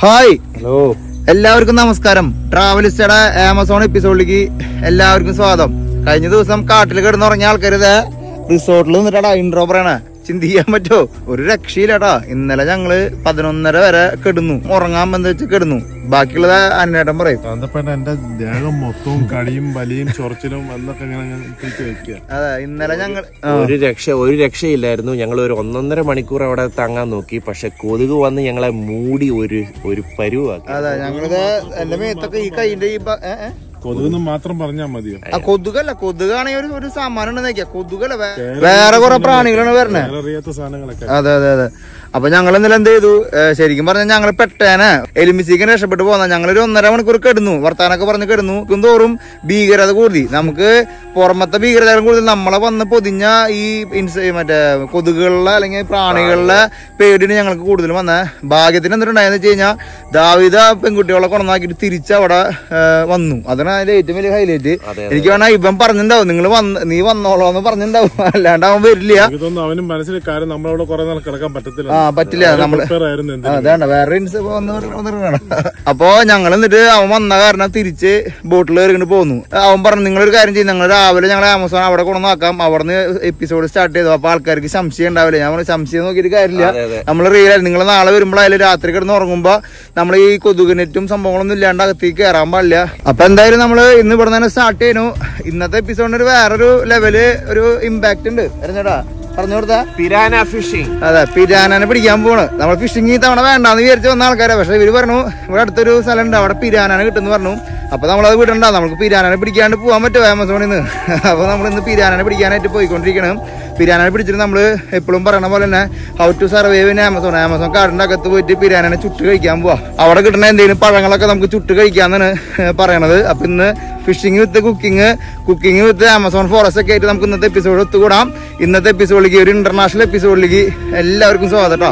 Hi hello എല്ലാവർക്കും നമസ്കാരം ട്രാവലിസ്റ്റയുടെ Amazon എപ്പിസോഡിലേക്ക് എല്ലാവർക്കും സ്വാഗതം കഴിഞ്ഞ ദിവസം കാട്ടിൽ കിടന്നുറങ്ങിയ ആൾക്കാർ ഇത് റിസോർട്ടിൽ നിന്നിട്ടാ ഇൻട്രോ പറയണേ ചിന്തിക്കാൻ പറ്റോ ഒരു രക്ഷയില്ലാട്ടാ ഇന്നലെ ഞങ്ങള് പതിനൊന്നര വരെ കിടന്നു ഉറങ്ങാൻ ബന്ധ വെച്ച് കിടന്നു ബാക്കിയുള്ളത് അന്നേട്ടൻ പറയും കാന്തപ്പേട്ട എന്റെ ദേഹം മൊത്തവും കടിയും വലിയും ചൊറച്ചിലും എന്നൊക്കെ ഇങ്ങനെ ഞാൻ തൂക്കി വെക്കുക അതെ ഇന്നലെ ഞങ്ങൾ ആ, ഒരു രക്ഷ ഒരു രക്ഷയില്ലായിരുന്നു ഞങ്ങൾ ഒരു ഒന്നൊന്നര മണിക്കൂർ അവിടെ തങ്ങാൻ നോക്കി പക്ഷെ കൊതുക് വന്ന് ഞങ്ങളെ മൂടി ഒരു ഒരു പരുവാക്കി അതെ ഞങ്ങളിത് എന്റെ മേത്തൊക്കെ ഈ കൈന്റെ ഈ ബ- ഏ, ഏ? കൊതുകെന്ന് മാത്രം പറഞ്ഞാൽ മതിയോ ആ കൊതുകല്ല കൊതുകാണെങ്കിൽ ഒരു ഒരു സാമാനം ഉണ്ട് നോക്കിയാ കൊതുകല്ല വേ- വേറെ കുറെ പ്രാണികളാണ് വരണേ വേറെ അറിയാത്ത സാധനങ്ങളൊക്കെ അതെ അതെ അതെ അപ്പൊ ഞങ്ങൾ ഇന്നലെ എന്ത് ചെയ്തു ഏ, ശരിക്കും പറഞ്ഞാൽ ഞങ്ങൾ പെട്ടേനെ എലിമിസിക്ക് രക്ഷപ്പെട്ടു പോന്ന ഞങ്ങളൊരു ഒന്നര മണിക്കൂർ കിടന്നു വർത്താനൊക്കെ പറഞ്ഞ് കിടന്നു തോറും ഭീകരത കൂടി നമുക്ക് പുറമത്തെ ഭീകരത കൂടുതൽ നമ്മളെ വന്ന് പൊതിഞ്ഞ ഈ ഇൻസ മറ്റേ കൊതുകുകളിലെ അല്ലെങ്കിൽ പ്രാണികളിലെ പേടിന് ഞങ്ങൾക്ക് കൂടുതൽ വന്ന ഭാഗ്യത്തിന് എന്തിട്ടുണ്ടായെന്ന് വെച്ച് കഴിഞ്ഞാൽ ദാവിത പെൺകുട്ടികളെ കൊണ്ടാക്കിയിട്ട് തിരിച്ചവിടെ ഏ, വന്നു അതാണ് അതിന്റെ ഏറ്റവും വലിയ ഹൈലൈറ്റ് എനിക്ക് വേണേ ഇവൻ പറഞ്ഞിട്ടുണ്ടാവും നിങ്ങൾ വന്ന് നീ വന്നോളോ എന്ന് പറഞ്ഞിട്ടുണ്ടാവും അല്ലാണ്ട് അവൻ വരില്ല എനിക്ക് തോന്നുന്നു അവനും മനസ്സിൽ കാര്യം നമ്മളവിടെ കുറെ നാൾ കിടക്കാൻ പറ്റത്തില്ല ആ പറ്റില്ല നമ്മള് പ്രിപ്പയർ ആയിരുന്നു എന്ത് ആ, അതാണ് വേറെ ഇൻസ് വന്ന് വന്നിട്ടാണ് അപ്പൊ ഞങ്ങൾ എന്നിട്ട് അവൻ വന്ന കാരണം തിരിച്ച് ബോട്ടിൽ കയറിയിട്ട് പോന്നു അവൻ പറഞ്ഞു നിങ്ങളൊരു കാര്യം ചെയ്യും ഞങ്ങൾ രാവിലെ ഞങ്ങൾ ആമസോൺ അവിടെ കൊണ്ടു നോക്കാം അവിടുന്ന് എപ്പിസോഡ് സ്റ്റാർട്ട് ചെയ്തു അപ്പൊ ആൾക്കാർക്ക് സംശയം ഉണ്ടാവില്ല ഞാൻ പറഞ്ഞു, സംശയം നോക്കിയിട്ട് കാര്യമില്ല അതെ, അതെ. നമ്മൾ റിയൽ നിങ്ങൾ നാളെ വരുമ്പോഴായാലും രാത്രി കിടന്ന് ഉറങ്ങുമ്പോ നമ്മൾ ഈ കൊതുകിനെറ്റും സംഭവങ്ങളൊന്നും ഇല്ലാണ്ട് അകത്തേക്ക് കയറാൻ പാടില്ല അപ്പൊ എന്തായാലും നമ്മൾ ഇന്ന് ഇവിടെ തന്നെ സ്റ്റാർട്ട് ചെയ്യുന്നു ഇന്നത്തെ എപ്പിസോഡിന് ഒരു വേറൊരു ലെവല് ഒരു ഇമ്പാക്ട് ഉണ്ട് അറിഞ്ഞോടാ പറഞ്ഞു കൊടുത്താ പിരാന ഫിഷിംഗ് അതെ പിരാനനെ പിടിക്കാൻ പോണ് നമ്മൾ ഫിഷിംഗ് ഈ തവണ വേണ്ടാന്ന് വിചാരിച്ച് വന്ന ആൾക്കാരെ പക്ഷെ ഇവര് പറഞ്ഞു ഇവിടെ അടുത്തൊരു സ്ഥലം ഉണ്ട് അവിടെ പിരാനനെ കിട്ടുന്നു പറഞ്ഞു അപ്പൊ നമ്മളത് വിടണ്ട നമുക്ക് പിരാനനെ പിടിക്കാണ്ട് പോകാൻ പറ്റുമോ ആമസോണിൽ നിന്ന് അപ്പൊ നമ്മൾ ഇന്ന് പിരാനനെ പിടിക്കാനായിട്ട് പോയിക്കൊണ്ടിരിക്കണം പിരാനനെ പിടിച്ചിട്ട് നമ്മൾ എപ്പോഴും പറയണ പോലെ തന്നെ how to survive in Amazon Amazon കാർഡിന്റെ അകത്ത് പോയിട്ട് പിരാനനെ ചുട്ട് കഴിക്കാൻ പോവാ അവിടെ കിട്ടുന്ന എന്തെങ്കിലും പഴങ്ങളൊക്കെ നമുക്ക് ചുട്ട് കഴിക്കാന്നാണ് പറയണത് അപ്പൊ ഇന്ന് fishing with cooking cooking with Amazon forest ഒക്കെ ആയിട്ട് നമുക്ക് ഇന്നത്തെ എപ്പിസോഡ് ഒത്തുകൂടാം ഇന്നത്തെ എപ്പിസോഡിലേക്ക് ഒരു ഇന്റർനാഷണൽ എപ്പിസോഡിലേക്ക് എല്ലാവർക്കും സ്വാഗതം കേട്ടോ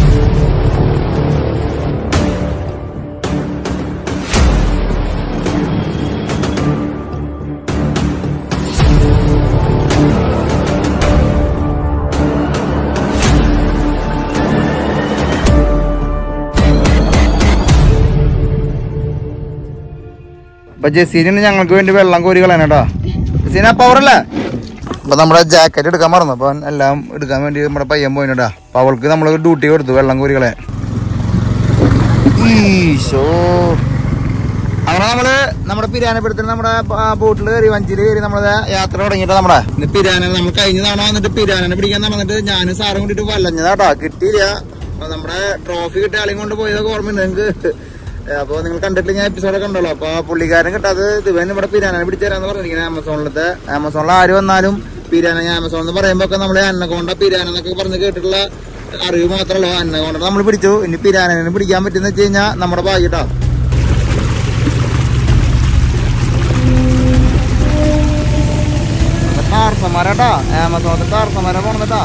അപ്പൊ ജസീന് ഞങ്ങൾക്ക് വേണ്ടി വെള്ളം കോരി കളയാൻ കേട്ടോ ജസീന പവറല്ലേ അപ്പൊ നമ്മുടെ ജാക്കറ്റ് എടുക്കാൻ മറന്നു അപ്പൊ അവൻ എല്ലാം എടുക്കാൻ വേണ്ടി നമ്മുടെ പയ്യൻ പോയിട്ടാ അപ്പൊ അവൾക്ക് നമ്മൾ ഡ്യൂട്ടി കൊടുത്തു വെള്ളം കോരി കളയാൻ ഈശോ അങ്ങനെ നമ്മള് നമ്മുടെ പിരാനപ്പെടുത്തിന് നമ്മുടെ ബോട്ടിൽ കയറി വഞ്ചിയിൽ കയറി നമ്മളെ യാത്ര തുടങ്ങിയിട്ട് നമ്മുടെ ഇന്ന് പിരാന നമ്മൾ കഴിഞ്ഞ തവണ വന്നിട്ട് പിരാനനെ പിടിക്കാൻ നടന്നിട്ട് ഞാനും സാറും കൂടിയിട്ട് വല്ലഞ്ഞതാട്ടോ കിട്ടിയില്ല അപ്പൊ നമ്മുടെ ട്രോഫി കിട്ടിയ ആളെയും കൊണ്ട് പോയതൊക്കെ ഓർമ്മയുണ്ട് നിങ്ങൾക്ക് അപ്പൊ നിങ്ങൾ കണ്ടിട്ട് ഞാൻ എപ്പിസോഡ് കണ്ടല്ലോ അപ്പൊ പുള്ളിക്കാരൻ കിട്ടാതെ ദിവൻ ഇവിടെ പിരാനനെ പിടിച്ചു തരാന്ന് പറഞ്ഞിരിക്കുന്നത് ആമസോണിലത്തെ ആമസോണിൽ ആര് വന്നാലും പിരാന ആമസോൺ എന്ന് പറയുമ്പോ ഒക്കെ നമ്മള് അന്നകൊണ്ട പിരാന എന്നൊക്കെ പറഞ്ഞ് കേട്ടിട്ടുള്ള അറിവ് മാത്രമല്ല അന്നകൊണ്ട നമ്മൾ പിടിച്ചു ഇനി പിരാനനെ പിടിക്കാൻ പറ്റുന്ന വെച്ച് കഴിഞ്ഞാൽ നമ്മുടെ ഭാഗ്യട്ടോ കാർസന്മാരാട്ടാ ആമസോണിൽ കാർസന്മാരെ പോണെന്നിട്ടാ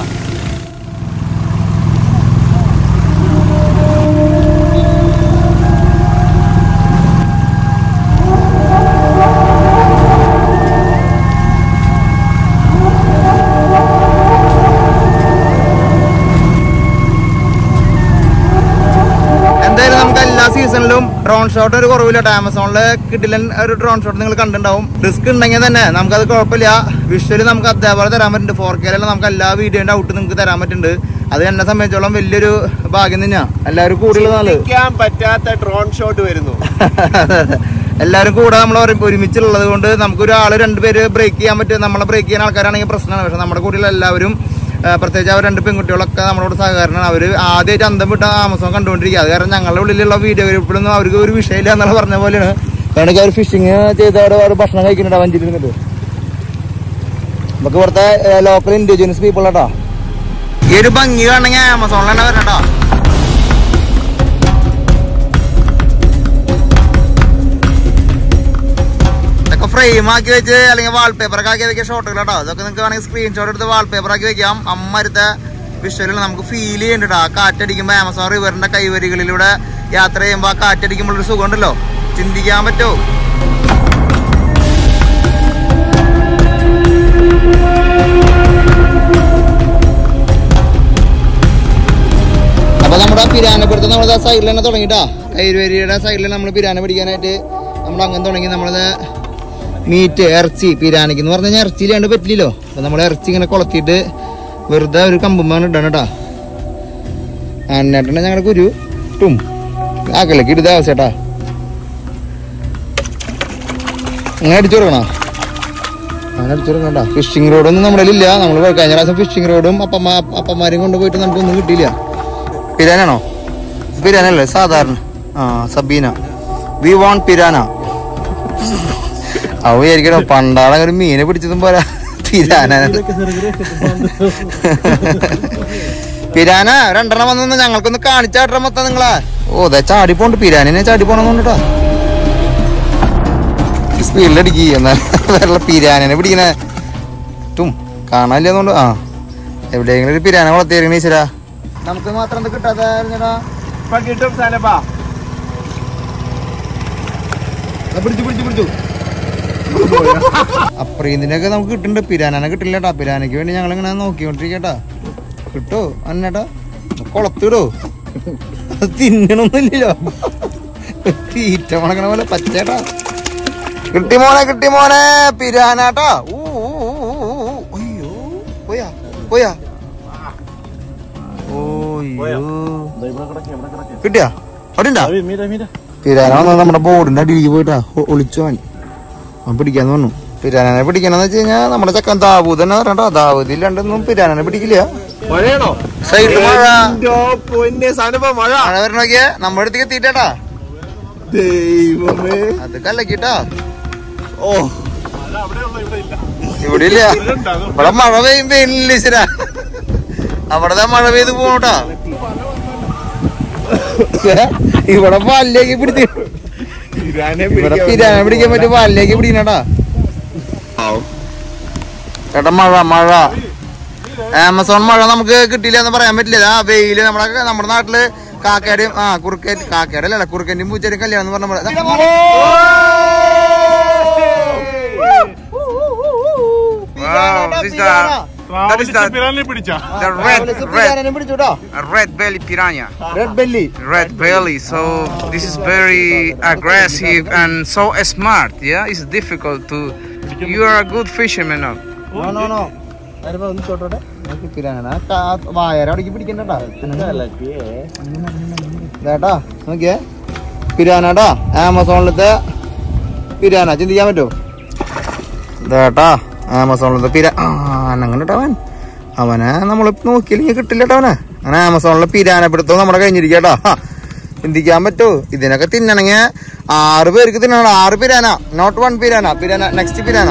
എന്തായാലും നമുക്ക് എല്ലാ സീസണിലും ഡ്രോൺ ഷോട്ട് ഒരു കുറവില്ല ആമസോണില് കിട്ടില്ല ഒരു ഡ്രോൺ ഷോട്ട് നിങ്ങൾ കണ്ടിട്ടുണ്ടാവും റിസ്ക് ഉണ്ടെങ്കിൽ തന്നെ നമുക്കത് കുഴപ്പമില്ല വിഷ്വല് നമുക്ക് അതേപോലെ തരാൻ പറ്റുന്നുണ്ട് ഫോർ കെയിലെല്ലാം നമുക്ക് എല്ലാ വീഡിയോന്റെ ഔട്ട് നിങ്ങൾക്ക് തരാൻ പറ്റുന്നുണ്ട് അത് എന്നെ സംബന്ധിച്ചോളം വലിയൊരു ഭാഗ്യം തന്നെയാ എല്ലാവരും കൂടുതൽ നല്ലത് പറ്റാത്ത ഡ്രോൺ ഷോട്ട് വരുന്നു എല്ലാവരും കൂടെ നമ്മൾ ഒരുമിച്ചുള്ളത് കൊണ്ട് നമുക്ക് ഒരാൾ രണ്ടുപേര് ബ്രേക്ക് ചെയ്യാൻ പറ്റും നമ്മളെ ബ്രേക്ക് ചെയ്യുന്ന ആൾക്കാരാണെങ്കിൽ പ്രശ്നമാണ് പക്ഷെ നമ്മുടെ കൂടെയുള്ള എല്ലാവരും ആ, പ്രത്യേകിച്ച് അവർ രണ്ട് പെൺകുട്ടികളൊക്കെ നമ്മളോട് സഹകരണമാണ് അവർ ആദ്യമായിട്ട് അന്തം വിട്ട ആമസോൺ കണ്ടുകൊണ്ടിരിക്കുക അത് കാരണം ഞങ്ങളുടെ ഉള്ളിലുള്ള വീഡിയോ ഗ്രൂപ്പിലൊന്നും അവർക്ക് ഒരു വിഷയമില്ല എന്നുള്ള പറഞ്ഞ പോലെയാണ് കാരണം അവർ ഫിഷിങ് ചെയ്ത് അവിടെ അവർ ഭക്ഷണം കഴിക്കുന്നുണ്ട് വഞ്ചിരുന്നിട്ട് നമുക്ക് ഇവിടുത്തെ ലോക്കൽ ഇൻഡിവിജ്വൽസ് പീപ്പിൾ കേട്ടോ ഈ ഒരു ഭംഗി കാണണമെങ്കിൽ ആമസോണിലാണ് വരണട്ടോ ഇതൊക്കെ ഫ്രെയിം ആക്കി വെച്ച് അല്ലെങ്കിൽ വാൾപേപ്പർ ഒക്കെ ആക്കി വെക്കിയ ഷോട്ടുകൾ കേട്ടോ അതൊക്കെ നിങ്ങൾക്ക് വേണമെങ്കിൽ സ്ക്രീൻഷോട്ട് എടുത്ത് വാൾപേപ്പർ ആക്കി വെക്കാം അമ്മരുത്തെ വിഷ്വലിൽ നമുക്ക് ഫീൽ ചെയ്യുന്നുണ്ട് ആ കാറ്റടിക്കുമ്പോൾ ആമസോൺ റിവറിന്റെ കൈവരികളിലൂടെ യാത്ര ചെയ്യുമ്പോൾ ആ കാറ്റടിക്കുമ്പോൾ ഒരു സുഖം ഉണ്ടല്ലോ ചിന്തിക്കാൻ പറ്റുമോ അപ്പൊ നമ്മുടെ പിരാനപ്പെടുത്ത് നമ്മുടെ സൈഡിൽ തന്നെ തുടങ്ങിട്ടാ കൈവരിയുടെ സൈഡിൽ നമ്മൾ പിരാന പിടിക്കാനായിട്ട് നമ്മൾ അങ്ങനെ തുടങ്ങി നമ്മളത് മീറ്റ് ഇറച്ചി പിരാനയ്ക്ക് എന്ന് പറഞ്ഞു കഴിഞ്ഞാൽ ഇറച്ചിയിലാണ്ട് പറ്റില്ലല്ലോ അപ്പൊ നമ്മൾ ഇറച്ചി ഇങ്ങനെ കൊളത്തിയിട്ട് വെറുതെ ഒരു കമ്പുമ്പാണ് ഇടണം കേട്ടാ അന്നേട്ടനെ ഞങ്ങളുടെ കുരു ഇട്ടും ആക്കലേക്ക് ഇടുത ആവശ്യട്ടാ അങ്ങനെ അടിച്ചു കൊടുക്കണോ അങ്ങനെ അടിച്ചു കൊടുക്കണ്ട ഫിഷിംഗ് റോഡൊന്നും നമ്മുടെ ഇല്ല നമ്മൾ കഴിഞ്ഞ പ്രാവശ്യം ഫിഷിംഗ് റോഡും അപ്പമ്മ അപ്പന്മാരും കൊണ്ടുപോയിട്ട് നമുക്കൊന്നും കിട്ടിയില്ല പിരാനാണോ പിരാനല്ലേ സാധാരണ ആ സബീന വി വോണ്ട് പിരാന അവ വിചാരിക്കണോ പണ്ടാളെ ഒരു മീനെ പിടിച്ചതും പോരാ പിരാന പിരാന രണ്ടെണ്ണം വന്നു ഞങ്ങൾക്കൊന്ന് കാണിച്ചാട്ടെ മൊത്തം നിങ്ങളെ ഓ ദേ ചാടി പോണ്ട് പിരാനിനെ ചാടി പോണെന്നുണ്ടാ സ്പീഡിലടിക്ക് എന്നാൽ വേറെ പിരാനെ പിടിക്കണേ ടും കാണാനില്ലെന്നുണ്ട് ആ എവിടെയെങ്കിലും ഒരു പിരാന വളർത്തിയിരിക്കണ ഈശ്വരാ നമുക്ക് മാത്രം എന്താ കിട്ടാത്ത ഇപ്പൊ കിട്ടും സാലപ്പാ പിടിച്ചു പിടിച്ചു പിടിച്ചു അപ്രീതിനൊക്കെ നമുക്ക് കിട്ടുന്നുണ്ട് പിരാനെ കിട്ടില്ല കേട്ടാ പിരാനയ്ക്ക് വേണ്ടി ഞങ്ങൾ ഇങ്ങനെ നോക്കിക്കൊണ്ടിരിക്കട്ടാ കിട്ടോ അന്നേട്ടാ കൊളത്തിടോ അത് തിന്നണമൊന്നുമില്ലല്ലോ തീറ്റ മണക്കണ പോലെ പച്ചേട്ടാ കിട്ടി മോനെ കിട്ടി മോനെ പിരാനാട്ടാ ഊ, ഊ, ഊ, ഊ, ഊ. അയ്യോ പോയാ പോയാ ഓയ്യോ കിട്ടിയാ അവിടെ ഉണ്ടാ പിരാന വന്നത് നമ്മുടെ ബോർഡിന്റെ അടിയിലേക്ക് പോയിട്ടാ ഒ- ഒളിച്ചു അവൻ അവൻ പിടിക്കാന്ന് പറഞ്ഞു പിരാനെ പിടിക്കണമെന്ന് വെച്ച് കഴിഞ്ഞാൽ നമ്മുടെ ചക്കൻ ദാവൂദ് തന്നെ പറയണ്ട ദാവൂദ് ഇല്ലാണ്ടൊന്നും പിരാനെ പിടിക്കില്ല മഴയാണോ സൈഡിൽ മഴ എന്റെ പൊന്നെ സാനപ്പ മഴ മഴ വരണ നോക്കിയേ നമ്മുടെ അടുത്തേക്ക് എത്തിയിട്ടാ ദൈവമേ അത് കലക്കിട്ടാ ഓ ഇവിടെ ഇല്ല ഇവിടെ മഴ പെയ്യുമ്പോ ഇല്ല ഈശ്വര അവിടെ മഴ പെയ്ത് പോണോട്ടാ ഇവിടെ പല്ലേക്ക് പിടിച്ച് ഇവിടെ പിരാനെ പിടിക്കാൻ പറ്റും പല്ലേക്ക് പിടിക്കണട്ടാ ചേട്ടാ മഴ മഴ ആമസോൺ മഴ നമുക്ക് കിട്ടിയില്ല എന്ന് പറയാൻ പറ്റില്ല ആ വെയില് നമ്മുടെ നമ്മുടെ നാട്ടില് കാക്കയുടെയും ആ കുറുക്കൻ കാക്കയുടെ അല്ല കുറുക്കന്റെയും പൂച്ചയുടെയും കല്യാണം എന്ന് പറഞ്ഞ പോലെ Wow, this is the, that is the, പിരാനെ പിടിച്ചാ the red, red, പിടിച്ചുട്ടോ red belly piranha. Red belly Red belly. So this is very aggressive and so smart. Yeah, it's difficult to. You are a good fisherman. Now. No no no വായരവിടേക്ക് പിടിക്കണ്ടട്ടാ ഇതാട്ടാ നോക്കിയേ പിരാനാട്ടാ ആമസോണിലത്തെ piranha ചിന്തിക്കാൻ പറ്റുമോ ഇതാട്ടാ ആമസോണിലത്തെ പിര ആ അങ്ങനെ അവൻ അവനെ നമ്മൾ നോക്കിയില്ലെങ്കിൽ കിട്ടില്ല കേട്ടോ അവനെ അങ്ങനെ ആമസോണിലെ പിരാന പിടുത്തം നമ്മുടെ കഴിഞ്ഞിരിക്കട്ടോ ചിന്തിക്കാൻ പറ്റുമോ ഇതിനൊക്കെ തിന്നണമെങ്കിൽ ആറ് പേർക്ക് തിന്നണം ആറ് piranha not one piranha piranha next piranha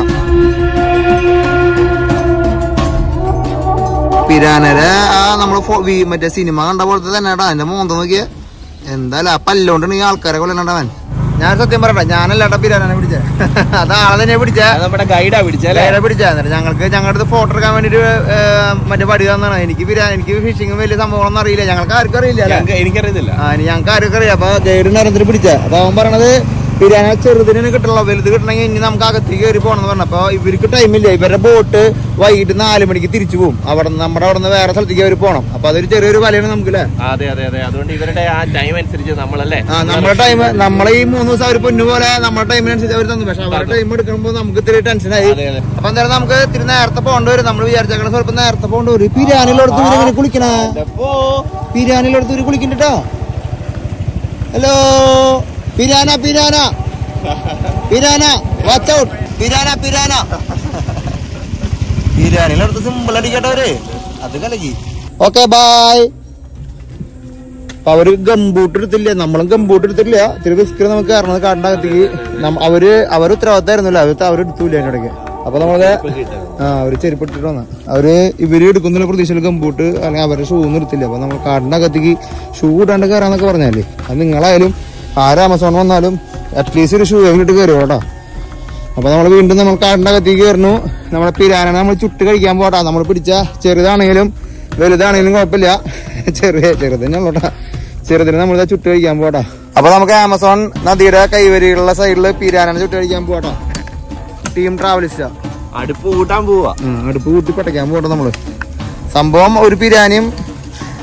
പിരാനരെ ആ നമ്മള് ഫോ- വി- മറ്റേ സിനിമ കണ്ട പോലത്തെ തന്നെ കേട്ടോ അതിന്റെ മോന്ത നോക്കിയേ എന്തായാലും ആ പല്ലോണ്ടാണ് ഈ ആൾക്കാരെ കൊല്ലണ്ടവൻ ഞാൻ സത്യം പറയട്ടെ ഞാനല്ലാട്ടാ പിരാനെ പിടിച്ചേ അത് ആളെ തന്നെ പിടിച്ചേ അത് നമ്മുടെ ഗൈഡാ പിടിച്ചല്ലേ നേരെ പിടിച്ചാ എന്നിട്ട് ഞങ്ങൾക്ക് ഞങ്ങളുടെ അടുത്ത് ഫോട്ടോ എടുക്കാൻ വേണ്ടിട്ട് മറ്റേ പടി തന്നാണ് എനിക്ക് പിരാ എനിക്ക് ഫിഷിങ് വലിയ സംഭവങ്ങളൊന്നും അറിയില്ല ഞങ്ങൾക്ക് ആർക്കും അറിയില്ല അല്ലേ ഞങ്ങക്ക് എനിക്കറിയത്തില്ല ആ ഇനി ഞങ്ങൾക്ക് ആരൊക്കെ അറിയാം അപ്പൊ ഗൈഡിന് അറിഞ്ഞിട്ട് പിടിച്ച അപ്പൊ അവൻ പറയണത് പിരാന ചെറുതിന് കിട്ടണല്ലോ വലുത് കിട്ടണമെങ്കിൽ ഇനി നമുക്ക് അകത്തേക്ക് കയറി പോകണം എന്ന് പറഞ്ഞപ്പോ ഇവർക്ക് ടൈമില്ല ഇവരുടെ ബോട്ട് വൈകിട്ട് നാല് മണിക്ക് തിരിച്ചു പോകും അവിടെ നിന്ന് നമ്മുടെ അവിടെ നിന്ന് വേറെ സ്ഥലത്തേക്ക് അവർ പോകണം അപ്പൊ അതൊരു ചെറിയൊരു വലയാണ് നമുക്ക് അല്ലേ അതെ അതെ അതെ അതുകൊണ്ട് ഇവരുടെ ആ ടൈം അനുസരിച്ച് നമ്മളല്ലേ ആ നമ്മുടെ ടൈം നമ്മളെ ഈ മൂന്ന് ദിവസം അവർ പൊന്നു പോലെ നമ്മുടെ ടൈമിനനുസരിച്ച് അവർ തന്നു പക്ഷെ അവരുടെ ടൈം എടുക്കുമ്പോൾ നമുക്ക് ഇത്തിരി ടെൻഷനായി അതെ, അതെ. അപ്പൊ എന്തായാലും നമുക്ക് ഇത്തിരി നേരത്തെ പോകേണ്ടി വരും നമ്മൾ വിചാരിച്ചേക്കണ സ്വല്പം നേരത്തെ പോകേണ്ടി വരും പിരാനിലോടത്ത് ഇവരെങ്ങനെ കുളിക്കണേ പിരാനിലോടത്ത് ഇവര് കുളിക്കണ്ടോ hello piranha piranha piranha watch out piranha piranha പിരാനിലോടത്ത് സിമ്പിൾ അടിക്കട്ടവര് അത് കലക്കി ഓക്കെ ബായ് അപ്പൊ അവര് ഗംബൂട്ട് എടുത്തില്ല നമ്മളും ഗംബൂട്ട് എടുത്തില്ല ഇത്തിരി റിസ്ക് നമുക്ക് കയറണത് കാട്ടിനകത്തേക്ക് നമ്മ- അവര് അവർ ഉത്തരവാദിത്തമായിരുന്നില്ല അവര് അവർ എടുത്തൂല അതിന്റെ ഇടയ്ക്ക് അപ്പൊ നമ്മള് ആ അവര് ചെരുപ്പ് ഇട്ടിട്ട് വന്ന അവര് ഇവര് എടുക്കുന്നില്ല പ്രതീക്ഷയിൽ ഗംബൂട്ട് അല്ലെങ്കിൽ അവരുടെ ഷൂ ഒന്നും എടുത്തില്ല അപ്പൊ നമ്മൾ കാട്ടിനകത്തേക്ക് ഷൂ ഇടാണ്ട് കയറാന്നൊക്കെ പറഞ്ഞാലേ അത് നിങ്ങളായാലും ആര് ആമസോൺ വന്നാലും അറ്റ്ലീസ്റ്റ് ഒരു ഷൂ എങ്കിലും ഇട്ട് കയറും കേട്ടോ അപ്പൊ നമ്മൾ വീണ്ടും നമ്മൾ കാടിന്റെ അകത്തേക്ക് കയറുന്നു നമ്മളെ പിരാനെ നമ്മൾ ചുട്ട് കഴിക്കാൻ പോട്ടാ നമ്മൾ പിടിച്ച ചെറുതാണെങ്കിലും വലുതാണെങ്കിലും കുഴപ്പമില്ല ചെറിയ ചെറുതന്നെയുള്ളൂട്ടാ ചെറുതിന് നമ്മൾ ചുട്ട് കഴിക്കാൻ പോട്ടാ അപ്പൊ നമുക്ക് ആമസോൺ നദിയുടെ കൈവരികളുള്ള സൈഡിൽ പിരാനെ ചുട്ട് കഴിക്കാൻ പോട്ടാ ടീം ട്രാവലിസ്റ്റാ അടുപ്പ് കൂട്ടാൻ പോവാ അടുപ്പ് കൂട്ടി പട്ടയ്ക്കാൻ പോട്ടെ നമ്മള് സംഭവം ഒരു പിരാനിയും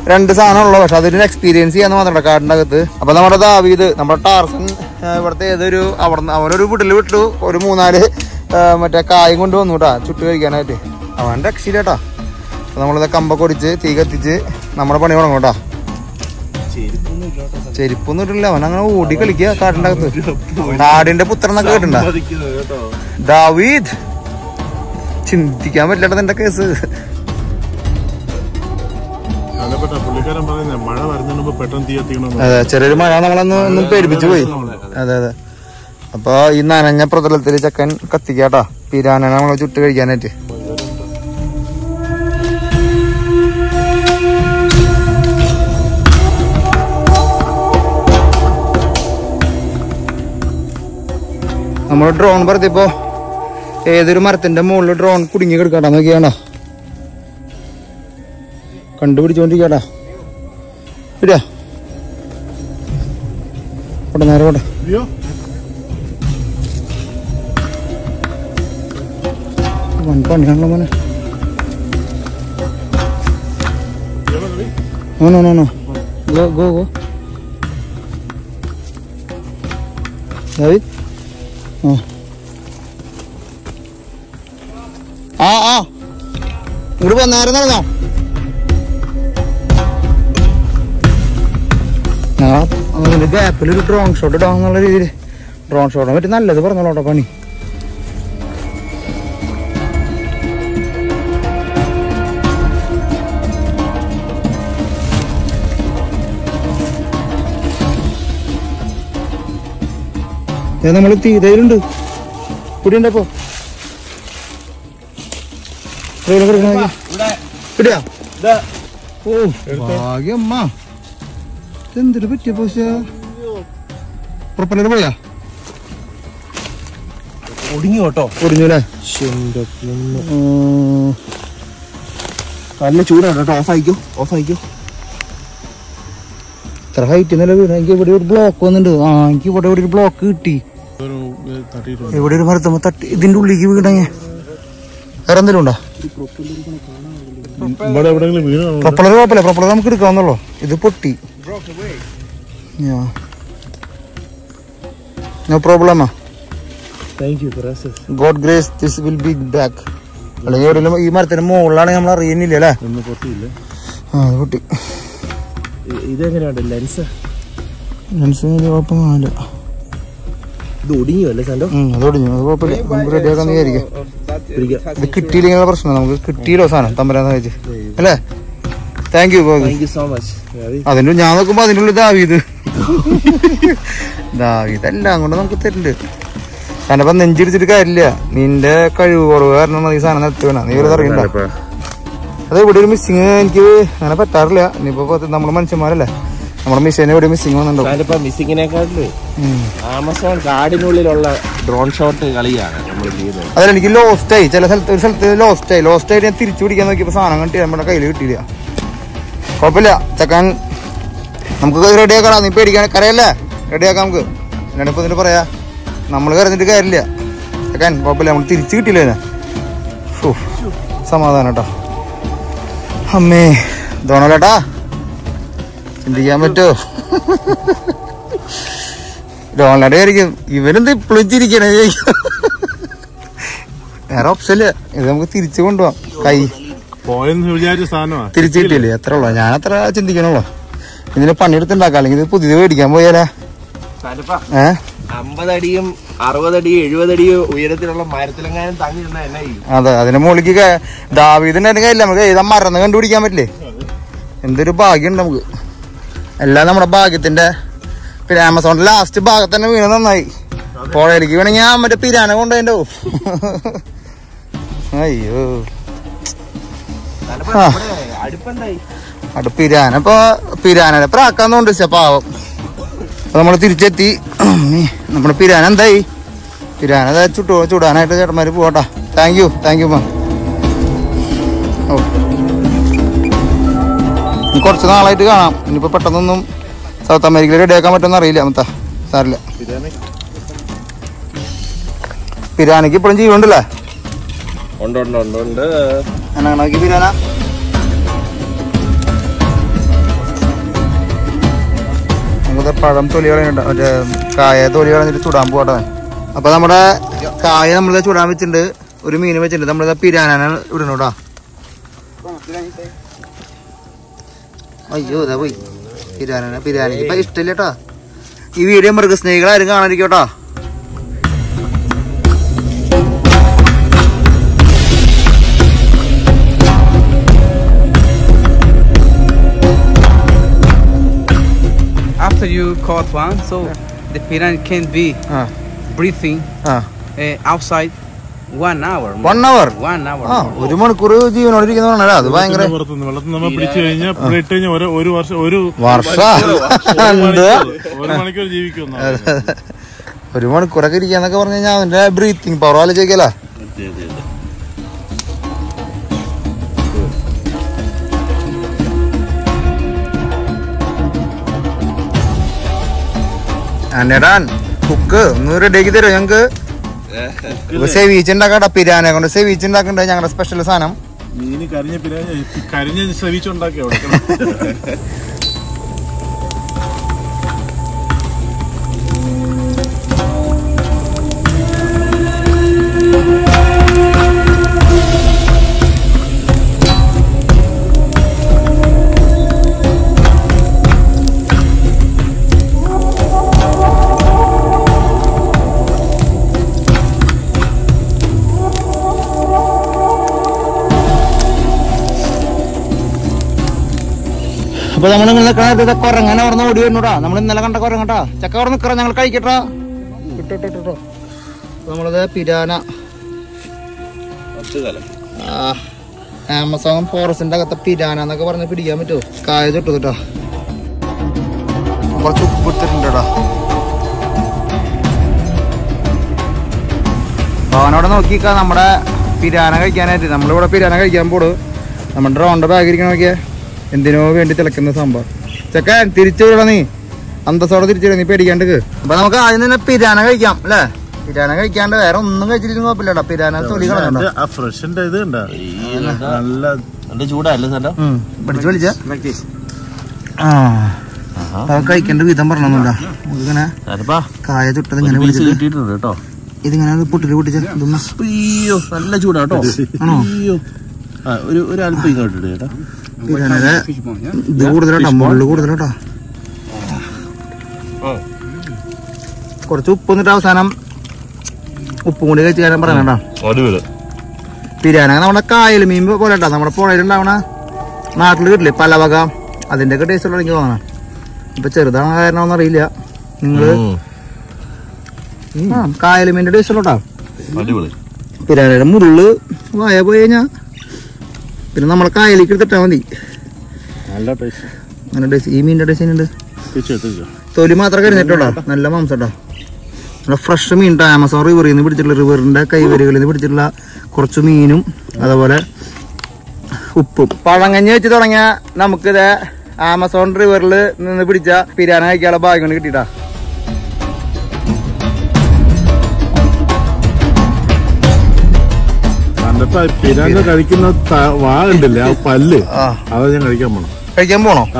രണ്ട് സാധനമുള്ളൂ പക്ഷെ അതൊരു എക്സ്പീരിയൻസ് ചെയ്യാന്ന് മാത്രമല്ല കാടിന്റെ അകത്ത് അപ്പൊ നമ്മുടെ ദാവീദ് നമ്മുടെ ടാർസൻ ആ, ഇവിടുത്തെ ഏതൊരു അവിടെ അവനൊരു വീട്ടിൽ വിട്ടു ഒരു മൂന്നാല് ആ, മറ്റേ കായും കൊണ്ട് വന്നു കേട്ടാ ചുട്ട് കഴിക്കാനായിട്ട് അവൻ രക്ഷയില്ലേട്ടാ അപ്പൊ നമ്മളിത് കമ്പൊക്കെ ഒടിച്ച് തീ കത്തിച്ച് നമ്മുടെ പണി തുടങ്ങും കേട്ടാ ചെരുപ്പൊന്നും ഇട്ടില്ല അവൻ അങ്ങനെ ഓടി കളിക്കുക കാടിന്റെ അകത്ത് നാടിന്റെ പുത്രൻ എന്നൊക്കെ കേട്ടിട്ടുണ്ടോ സമ്മതിക്കുന്നത് കേട്ടോ ദാവീദ് ചിന്തിക്കാൻ പറ്റില്ല നിന്റെ കേസ് അതിൽപ്പെട്ട പുള്ളിക്കാരൻ പറയുന്നത് മഴ വരുന്നതിന് മുമ്പ് പെട്ടെന്ന് തീ എത്തിക്കണമെന്ന് അതെ ചെറിയൊരു മഴ നമ്മളൊന്ന് ഒന്നും പേടിപ്പിച്ചു പോയി അതെ അതെ അപ്പൊ ഈ നനഞ്ഞ പ്രതലത്തിൽ ചക്കൻ കത്തിക്കാട്ടാ പിരാനനെ നമ്മളെ ചുട്ട് കഴിക്കാനായിട്ട് നമ്മൾ ഡ്രോൺ പറത്തിയപ്പോ ഏതൊരു മരത്തിന്റെ മുകളിൽ ഡ്രോൺ കുടുങ്ങി കിടക്കാട്ടാ നോക്കിയാണോ കണ്ടുപിടിച്ചോണ്ടിരിക്കാട്ടാ ഇടാ പോട്ടെ നേരെ പോട്ടെ അയ്യോ വൻ പണിയാണല്ലോ മോനെ no no no no go go go David ആ ആ ആ ഇങ്ങോട്ട് പോ നേരെ നടന്നോ ഞാൻ അതിന്റെ ഗ്യാപ്പിൽ ഒരു ഡ്രോൺ ഷോട്ട് ഇടാം എന്നുള്ള രീതിയിൽ ഡ്രോൺ ഷോട്ടിനെ പറ്റി നല്ലത് പറഞ്ഞോളൂട്ടോ പണി നമ്മൾ തീരയിലുണ്ട് കുടിയുണ്ടപ്പോ കിട്ടിയാ ഓ ഭാഗ്യമ്മ എന്തൊരു പറ്റിയ പോശ പ്രൊപ്പലർ പോയാ ഒടിഞ്ഞു കേട്ടോ ഒടിഞ്ഞു അല്ലേ നല്ല ചൂടാണ് കേട്ടോ ഓഫ് ആയിക്കോ ഓഫ് ആയിക്കോ ഇത്ര ഹൈറ്റ് നല്ല വീട് എനിക്ക് ഇവിടെ ഒരു ബ്ലോക്ക് വന്നിട്ടുണ്ട് ആ എനിക്ക് ഇവിടെ ഒരു ബ്ലോക്ക് കിട്ടി ഒരു ഇത് തട്ടിയിട്ടുണ്ട് ഇവിടെ ഒരു മരത്തുമ്പോ തട്ടി ഇതിന്റെ ഉള്ളിലേക്ക് വീടങ്ങ വേറെ എന്തെങ്കിലും ഉണ്ടോ ഇവിടെ എവിടെയെങ്കിലും വീണ് കാണും പ്രൊപ്പലർ കുഴപ്പമില്ല പ്രൊപ്പലർ നമുക്ക് എടുക്കാവുന്നുള്ളൂ ഇത് പൊട്ടി no problem thank you grasses God grace this will be back അല്ലെങ്കിൽ എവിടെയെങ്കിലും ഈ മരത്തിന്റെ മുകളിലാണെങ്കിൽ നമ്മൾ അറിയുന്നില്ല അല്ലേ ഒന്നും പൊട്ടിയില്ല ആ അത് പൊട്ടി ഇതെങ്ങനെയുണ്ട് ലെൻസ് മനസ്സിന് കുഴപ്പം കാണില്ല ഇത് ഒടിഞ്ഞു അല്ലേ സാൻഡോ ഉം, അത് ഒടിഞ്ഞു അത് കുഴപ്പമില്ല നമുക്ക് റെഡിയാക്കാന്ന് വിചാരിക്കാം പിടിക്കാം ഇത് കിട്ടിയില്ലെങ്കിൽ പ്രശ്നം നമുക്ക് കിട്ടിയല്ലോ സാധനം തമ്പരാന്ന് വെച്ച് അല്ലേ thank you thank you so much അതിന്റെ ഞാൻ നോക്കുമ്പോ അതിൻ്റെ ഉള്ളിൽ ദാവീത് ദാവീത് എല്ലാം കൊണ്ട് നമുക്ക് തരുന്നുണ്ട് ഞാനിപ്പോ നെഞ്ചിടിച്ചിട്ട് കാര്യമില്ല നിന്റെ കഴിവ് കുറവ് കാരണം ഈ സാധനം നിർത്തി വേണം നീ ഒരു അറിയണ്ട അത് ഇവിടെ ഒരു മിസ്സിങ് എനിക്ക് അങ്ങനെ പറ്റാറില്ല ഇനിയിപ്പോ നമ്മുടെ മനുഷ്യന്മാരല്ലേ നമ്മുടെ മിഷീനെ ഇവിടെ മിസ്സിങ് വന്നിട്ടുണ്ടോ ഞാനിപ്പോ മിസ്സിങ്ങിനെക്കാട്ടില് ആമസോൺ കാടിനുള്ളിലുള്ള ഡ്രോൺ ഷോട്ട് കളിയാണ് നമ്മൾ ചെയ്യുന്നത് അതിൽ എനിക്ക് ലോസ്റ്റ് ആയി ചില സ്ഥലത്ത് ഒരു സ്ഥലത്ത് ലോസ്റ്റ് ആയി ലോസ്റ്റ് ആയിട്ട് ഞാൻ തിരിച്ചു പിടിക്കാൻ നോക്കിയപ്പോ സാധനം കണ്ടി നമ്മുടെ കയ്യിൽ കിട്ടിയില്ല കുഴപ്പമില്ല ചക്കാൻ നമുക്ക് റെഡിയാക്കാം നീ പേടിക്കാൻ കരയല്ലേ റെഡിയാക്കാം നമുക്ക് ഞാനിപ്പോ ഇതിന് പറയാ നമ്മൾ കരഞ്ഞിട്ട് കാര്യമില്ല ചക്കാൻ കുഴപ്പമില്ല നമ്മൾ തിരിച്ചു കിട്ടിയില്ല ഇതിനെ. ഫു, സമാധാനം കേട്ടോ അമ്മേ തോണല്ലേട്ടാ ചിന്തിക്കാൻ പറ്റുമോ ഡോണലയുടെ ആയിരിക്കും ഇവരെന്ത് ഇപ്പോഴും ചിരിക്കണേ വേറെ ഓപ്ഷൻ ഇല്ല ഇത് നമുക്ക് തിരിച്ചു കൊണ്ടുപോവാം കൈ പോയെന്ന് വിചാരിച്ച സാധനമാ തിരിച്ചു കിട്ടിയില്ലേ അത്ര ഉള്ളു ഞാൻ അത്ര ചിന്തിക്കണുള്ളൂ ഇതിന് പണിയെടുത്തുണ്ടാക്കാം അല്ലെങ്കിൽ ഇത് പുതിയത് മേടിക്കാൻ പോയാലേ ഏ അമ്പതടിയും അറുപതടിയും എഴുപതടിയും ഉയരത്തിലുള്ള മരത്തിലെങ്ങാനും തങ്ങി നിന്നാ എന്നാ ചെയ്യും അതെ അതിന്റെ മുകളിലേക്ക് ദാവീദിന്റെ കയ്യില്ല നമുക്ക് ഏതാ മറന്ന് കണ്ടുപിടിക്കാൻ പറ്റില്ലേ എന്തൊരു ഭാഗ്യമുണ്ട് നമുക്ക് എല്ലാം നമ്മുടെ ഭാഗ്യത്തിന്റെ പിന്നെ ആമസോണിന്റെ ലാസ്റ്റ് ഭാഗത്ത് തന്നെ വീണ് നന്നായി പുഴയിലേക്ക് വേണമെങ്കിൽ ഞാൻ മറ്റേ പിരാന കൊണ്ടുപോയിണ്ടോ അയ്യോ ആ. അടുപ്പെന്തായി അവിടെ പിരാന ഇപ്പൊ പിരാനയുടെ പ്രാക്കാന്നുണ്ട് പക്ഷെ പാവം അപ്പൊ നമ്മള് തിരിച്ചെത്തി ഉമ്മേ, നമ്മുടെ പിരാന എന്തായി പിരാന ദാ ചുട്ടു ചുടാനായിട്ട് ചേട്ടന്മാര് പോട്ടാ thank you thank you ma'am ഓ ഇനി കുറച്ച് നാളായിട്ട് കാണാം ഇനിയിപ്പോ പെട്ടെന്നൊന്നും സൗത്ത് അമേരിക്കയിൽ റെഡിയാക്കാൻ പറ്റുമെന്ന് അറിയില്ല മത്ത സാറില്ല പിരാനക്ക് ഇപ്പോഴും ജീവനുണ്ടല്ലേ ഉണ്ട് ഉണ്ട് ഉണ്ട് ഉണ്ട് എന്നാക്കി പിരാന നമ്മളത് പഴം തൊലി കളഞ്ഞിട്ട് മറ്റേ കായ തൊലി കളഞ്ഞിട്ട് ചുടാൻ പോട്ടെ അപ്പൊ നമ്മുടെ കായ നമ്മളിത് ചുടാൻ വെച്ചിട്ടുണ്ട് ഒരു മീൻ വെച്ചിട്ടുണ്ട് നമ്മളിത് പിരാനാണ് ഇടണം കേട്ടോ അയ്യോ ഇതാ പോയി പിരാനാണ് പിരാനിക്ക് ഇപ്പൊ ഇഷ്ടമില്ല കേട്ടോ ഈ വീഡിയോ മൃഗസ്നേഹികളാരും കാണാതിരിക്കും കേട്ടോ After you caught one, so the piranha can be ആ breathing ആ uh, outside one hour. more. One hour One hour. ആ more. ഒരു മണിക്കൂർ ജീവനോട് ഇരിക്കുന്നതാണ് അത് ഭയങ്കര വെള്ളത്തിന്റെ പുറത്തുനിന്ന് വെള്ളത്തിൽ നമ്മൾ പിടിച്ചു കഴിഞ്ഞാൽ ഇവിടെ ഇട്ട് കഴിഞ്ഞാൽ ഒരു ഒരു വർഷം ഒരു വർഷ ഒരു എന്ത് മണിക്കൂർ- ഒരു മണിക്കൂർ ജീവിക്കുന്ന ഒരു മണിക്കൂറൊക്കെ ഇരിക്കാന്നൊക്കെ പറഞ്ഞു കഴിഞ്ഞാൽ അവന്റെ ബ്രീത്തിങ് പവർ ആലോചിക്കല അന്നേടാൻ കുക്ക് ഒന്ന് റെഡിയാക്കി തരുമോ ഞങ്ങക്ക് സേവീച്ച് ഉണ്ടാക്കട്ടെ പിരാനെ കൊണ്ട് സേവീച്ച് ഉണ്ടാക്കണ്ട ഞങ്ങളുടെ സ്പെഷ്യൽ സാധനം മീന് കരിഞ്ഞ പിന്നെ കരിഞ്ഞ ശ്രവിച്ചുണ്ടാക്കി അവിടെ അപ്പൊ നമ്മൾ ഇങ്ങനെ നിൽക്കണ കൊരങ്ങനെ പറഞ്ഞ ഓടി വരുന്നുടാ നമ്മൾ ഇന്നലെ കണ്ട കൊരങ്ങട്ടാ ചക്ക പറഞ്ഞ നിക്കറ ഞങ്ങൾ കഴിക്കട്ടാ ഇട്ടോ നമ്മളത് പിരാന ആ, ആമസോൺ ഫോറസ്റ്റിന്റെ അകത്തെ പിരാന എന്നൊക്കെ പറഞ്ഞ് പിടിക്കാൻ പറ്റുമോ കായ ചുട്ടു കേട്ടോ കുറച്ച് ഉപ്പ് ഇട്ടിട്ടുണ്ടോ അവനവിടെ നോക്കിക്കാ നമ്മുടെ പിരാന കഴിക്കാനായിട്ട് നമ്മളിവിടെ പിരാന കഴിക്കാൻ പോട് നമ്മുടെ ഡ്രോണിന്റെ ബാഗ് ഇരിക്കണ നോക്കിയേ എന്തിനോ വേണ്ടി തിളക്കുന്ന സംഭവം ചെക്കൻ തിരിച്ചു വിടണ നീ അന്തസ്സോടെ തിരിച്ചു വിട നീ പേടിക്കാണ്ട് അപ്പൊ നമുക്ക് ആദ്യം തന്നെ പിരാന കഴിക്കാം അല്ലേ പിരാന കഴിക്കാണ്ട് വേറെ ഒന്നും കഴിച്ചിട്ടും കുഴപ്പമില്ലടാ പിരാന തൊലി കളഞ്ഞോ ആ ഫ്രഷിന്റെ ഇത് കണ്ട നല്ല നല്ല ചൂടല്ലേ സാറോ പിടിച്ചു വിളിച്ച ആ അത് കഴിക്കേണ്ട വിധം പറഞ്ഞൊന്നുമില്ല ഇങ്ങനെ സാറപ്പാ കായ ചുട്ടത് ഇങ്ങനെ വിളിച്ചിട്ട് കിട്ടിയിട്ടുണ്ട് കേട്ടോ ഇതിങ്ങനെ പൊട്ടില് പൊട്ടിച്ച് ഇതൊന്ന് അയ്യോ നല്ല ചൂടാട്ടോ ആണോ അയ്യോ ആ, ഒരു ഒരു അല്പം ഇങ്ങോട്ട് ഇട് കേട്ടോ പിരാനയുടെ Fish bone, yeah? ഇത് കൂടുതലോട്ടോ മുള്ളു കൂടുതലോട്ടോ കുറച്ച് ഉപ്പ് എന്നിട്ട് അവസാനം ഉപ്പും കൂടി കഴിച്ച് കാര്യം പറയണട്ടോ അടിപൊളി പിരാന നമ്മുടെ കായൽ മീൻ പോലെ കേട്ടോ നമ്മുടെ പുഴയിലുണ്ടാവണ നാട്ടിൽ കിട്ടില്ലേ പല വക അതിന്റെ ഒക്കെ ടേസ്റ്റ് ഉള്ള എനിക്ക് തോന്നണം ഇപ്പൊ ചെറുതാണ് കാരണമൊന്നും അറിയില്ല നിങ്ങള് ആ കായൽ മീനിന്റെ ടേസ്റ്റ് ഉള്ളട്ടോ അടിപൊളി പിരാനയുടെ മുള്ളു വായ പോയി കഴിഞ്ഞാ പിന്നെ നമ്മളെ കായലേക്ക് എടുത്തിട്ടാ മതി നല്ല ടേസ്റ്റ് അങ്ങനെ ടേസ്റ്റ് ഈ മീനിന്റെ ടേസ്റ്റ് ഉണ്ട് തീർച്ചയായിട്ടും തൊലി മാത്രം കരിഞ്ഞിട്ടുണ്ടോ നല്ല മാംസം കേട്ടോ നല്ല ഫ്രഷ് മീൻ ട്ടോ. ആമസോൺ റിവറിൽ നിന്ന് പിടിച്ചിട്ടുള്ള റിവറിന്റെ കൈവരികളിൽ നിന്ന് പിടിച്ചിട്ടുള്ള കുറച്ച് മീനും അതുപോലെ ഉപ്പും പഴങ്ങഞ്ഞ് വെച്ച് തുടങ്ങിയ നമുക്കിത് ആമസോൺ റിവറിൽ നിന്ന് പിടിച്ച പിരാന കഴിക്കാനുള്ള ഭാഗ്യം കൊണ്ട് കിട്ടിട്ടാ പണ്ടത്തെ പിരാന്ത കഴിക്കുന്ന ത- വാ ഉണ്ടല്ലേ ആ പല്ല് ആ അതാ ഞാൻ കഴിക്കാൻ പോണം കഴിക്കാൻ പോണോ ആ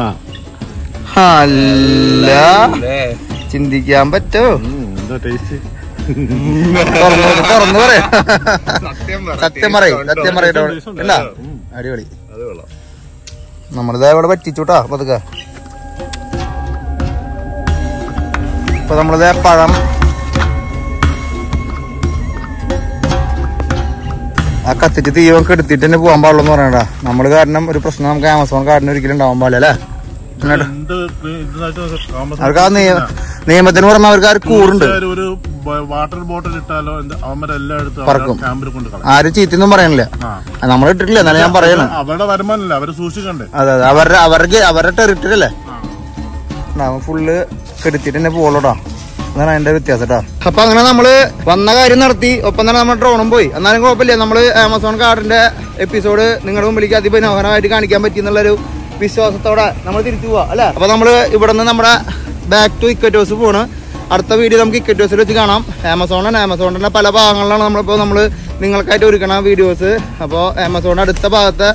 അല്ല ചിന്തിക്കാൻ പറ്റോ ഉം, എന്താ ടേസ്റ്റ് തുറന്നു തുറന്നു പറയാം സത്യം പറയും സത്യം പറയട്ടോ ഇല്ല അടിപൊളി അത് കൊള്ളാം നമ്മളിത് ഇവിടെ പറ്റിച്ചുട്ടാ പതുക്കെ ഇപ്പൊ നമ്മളിത് പഴം ആ കത്തിച്ച് തീയൊക്കെ എടുത്തിട്ട് തന്നെ പോകാൻ പാടുള്ളൂ എന്ന് പറയണ്ടാ നമ്മള് കാരണം ഒരു പ്രശ്നം നമുക്ക് ആമസോൺ കാർഡിന് ഒരിക്കലും ഉണ്ടാവാൻ പാടില്ല അല്ലേ എന്നിട്ട് എന്ത് ഇതായിട്ട് താമസം അവർക്ക് ആ നിയ- നിയമത്തിന് പുറമെ അവർക്ക് ആ ഒരു കൂറുണ്ട് പോലീസുകാര് ഒരു ബ- വാട്ടർ ബോട്ടിൽ ഇട്ടാലോ എന്താ അവന്മാരെല്ലാം എടുത്ത് പറക്കും. അവരുടെ ക്യാമ്പിൽ കൊണ്ട് കളയും ആരും ചീത്തൊന്നും പറയണില്ല ആ നമ്മൾ ഇട്ടിട്ടില്ല എന്നാലും ഞാൻ പറയണ അവരുടെ വരുമാനമല്ല അവര് സൂക്ഷിക്കണ്ടേ അതെ അതെ അവരുടെ അവർക്ക് അവരുടെ ടെറിട്ടറി അല്ലേ അവൻ ഫുള്ള് കെടുത്തിട്ട് തന്നെ പോളോട്ടോ അതാണ് അതിന്റെ വ്യത്യാസം കേട്ടോ അപ്പൊ അങ്ങനെ നമ്മള് വന്ന കാര്യം നടത്തി ഒപ്പം തന്നെ നമ്മുടെ ഡ്രോണും പോയി എന്നാലും കുഴപ്പമില്ല നമ്മള് ആമസോൺ കാർഡിന്റെ എപ്പിസോഡ് നിങ്ങളുടെ മുമ്പിലേക്ക് അതിമനോഹരമായിട്ട് കാണിക്കാൻ പറ്റി എന്നുള്ളൊരു വിശ്വാസത്തോടെ നമ്മൾ തിരിച്ചു പോവാ അല്ലെ അപ്പൊ നമ്മള് ഇവിടെ നിന്ന് നമ്മുടെ ബാക്ക് ടു ഇക്കറ്റോസ് പോണ് അടുത്ത വീഡിയോ നമുക്ക് ഇക്കറ്റോസിൽ വെച്ച് കാണാം ആമസോണാണ് ആമസോണിന്റെ പല ഭാഗങ്ങളിലാണ് നമ്മളിപ്പോൾ നമ്മൾ നിങ്ങൾക്കായിട്ട് ഒരുക്കണ വീഡിയോസ് അപ്പോൾ ആമസോണിന്റെ അടുത്ത ഭാഗത്തെ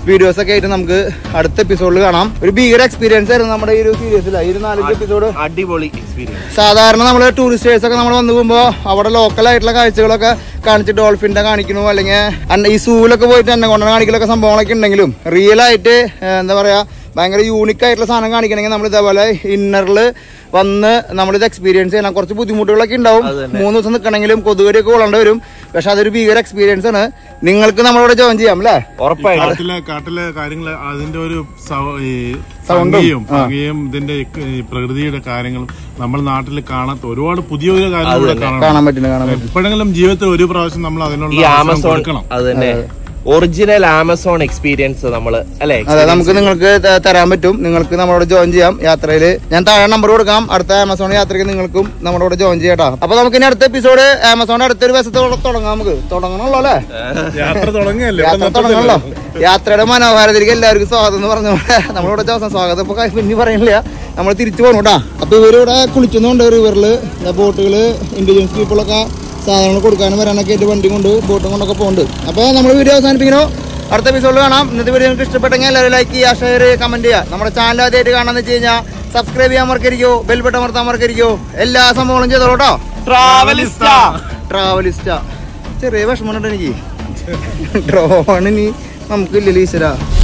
വീഡിയോസ് ഒക്കെ ആയിട്ട് നമുക്ക് അടുത്ത എപ്പിസോഡിൽ കാണാം ഒരു ഭീകര എക്സ്പീരിയൻസ് ആയിരുന്നു നമ്മുടെ ഈ ഒരു സീരീസിൽ ഈ ഒരു നാലഞ്ച് എപ്പിസോഡ് അടിപൊളി എക്സ്പീരിയൻസ് സാധാരണ നമ്മൾ ടൂറിസ്റ്റേഴ്സ് ഒക്കെ നമ്മൾ വന്നു പോകുമ്പോൾ അവിടെ ലോക്കൽ ആയിട്ടുള്ള കാഴ്ചകളൊക്കെ കാണിച്ച് ഡോൾഫിന്റെ കാണിക്കണു അല്ലെങ്കിൽ ഈ സൂവിലൊക്കെ പോയിട്ട് എന്നെ കൊണ്ടാണ് കാണിക്കലൊക്കെ സംഭവങ്ങളൊക്കെ ഉണ്ടെങ്കിലും റിയൽ ആയിട്ട് ഏഹ്, എന്താ പറയാ ഭയങ്കര യൂണിക് ആയിട്ടുള്ള സാധനം കാണിക്കണമെങ്കിൽ നമ്മൾ ഇതേപോലെ ഇന്നറിൽ വന്ന് നമ്മളിത് എക്സ്പീരിയൻസ് ചെയ്യണം കുറച്ച് ബുദ്ധിമുട്ടുകളൊക്കെ ഉണ്ടാവും മൂന്ന് ദിവസം നിൽക്കണമെങ്കിലും കൊതുകടിയൊക്കെ കൊള്ളേണ്ടി വരും പക്ഷെ അതൊരു ഭീകര എക്സ്പീരിയൻസ് ആണ് നിങ്ങൾക്ക് നമ്മളോട് ജോയിൻ ചെയ്യാം അല്ലേ ഉറപ്പായിട്ടും കാട്ടിലെ കാട്ടിലെ കാര്യങ്ങൾ അതിന്റെ ഒരു സൗ- ഈ സൗണ്ടും, ഭംഗിയും ഭംഗിയും ഇതിന്റെ ഈ പ്രകൃതിയുടെ കാര്യങ്ങളും നമ്മൾ നാട്ടിൽ കാണാത്ത ഒരുപാട് പുതിയ പുതിയ കാര്യങ്ങൾ ഇവിടെ കാണണം കാണാൻ പറ്റുന്നു കാണാൻ പറ്റും എപ്പോഴെങ്കിലും ജീവിതത്തിൽ ഒരു പ്രാവശ്യം നമ്മൾ അതിനുള്ള ഈ അവസരം ആമസോൺ കൊടുക്കണം അത് തന്നെ ഒറിജിനൽ ആമസോൺ എക്സ്പീരിയൻസ് നമ്മള് അല്ലെ അതെ നമുക്ക് നിങ്ങൾക്ക് ത- തരാൻ പറ്റും നിങ്ങൾക്ക് നമ്മളോട് ജോയിൻ ചെയ്യാം യാത്രയിൽ ഞാൻ താഴെ നമ്പർ കൊടുക്കാം അടുത്ത ആമസോൺ യാത്രയ്ക്ക് നിങ്ങൾക്കും നമ്മുടെ കൂടെ ജോയിൻ ചെയ്യാട്ടോ അപ്പൊ നമുക്ക് ഇനി അടുത്ത എപ്പിസോഡ് ആമസോണിന്റെ അടുത്തൊരു വശത്തോടെ തുടങ്ങാം നമുക്ക് തുടങ്ങണല്ലോ അല്ലേ യാത്ര തുടങ്ങിയല്ലേ യാത്ര തുടങ്ങണല്ലോ യാത്രയുടെ മനോഹാരത്തിലേക്ക് എല്ലാവർക്കും സ്വാഗതം എന്ന് പറഞ്ഞ പോലെ നമ്മളിവിടെ ദിവസം സ്വാഗതം ഇപ്പൊ ക- ഇനി പറയുന്നില്ല നമ്മൾ തിരിച്ചു പോകണം കേട്ടാ അപ്പൊ ഇവരിവിടെ കുളിക്കുന്നുണ്ട് റിവറില് ബോട്ടുകള് ഇന്റലിജൻസ് പീപ്പിളൊക്കെ സാധനങ്ങൾ കൊടുക്കാനും വരാനൊക്കെ ആയിട്ട് വണ്ടി കൊണ്ട് ബോട്ടും കൊണ്ടൊക്കെ പോകുന്നുണ്ട് അപ്പൊ നമ്മൾ വീഡിയോ അവസാനിപ്പിക്കണോ അടുത്ത എപ്പിസോഡിൽ കാണാം ഇന്നത്തെ വീഡിയോ നിങ്ങൾക്ക് ഇഷ്ടപ്പെട്ടെങ്കിൽ എല്ലാവരും ലൈക്ക് ചെയ്യുക ഷെയർ കമന്റ് ചെയ്യുക നമ്മുടെ ചാനൽ ആദ്യമായിട്ട് കാണാന്ന് വെച്ച് കഴിഞ്ഞാൽ സബ്സ്ക്രൈബ് ചെയ്യാൻ മറക്കരിക്കോ ബെൽ ബട്ടൺ അമർത്താൻ മറക്കരിക്കോ എല്ലാ സംഭവങ്ങളും ചെയ്തോളൂ കേട്ടോ ട്രാവലിസ്റ്റാ ട്രാവലിസ്റ്റ ചെറിയ വിഷമമുണ്ട് എനിക്ക് ഡ്രോണിനി നമുക്കില്ലല്ലോ ഈശ്വര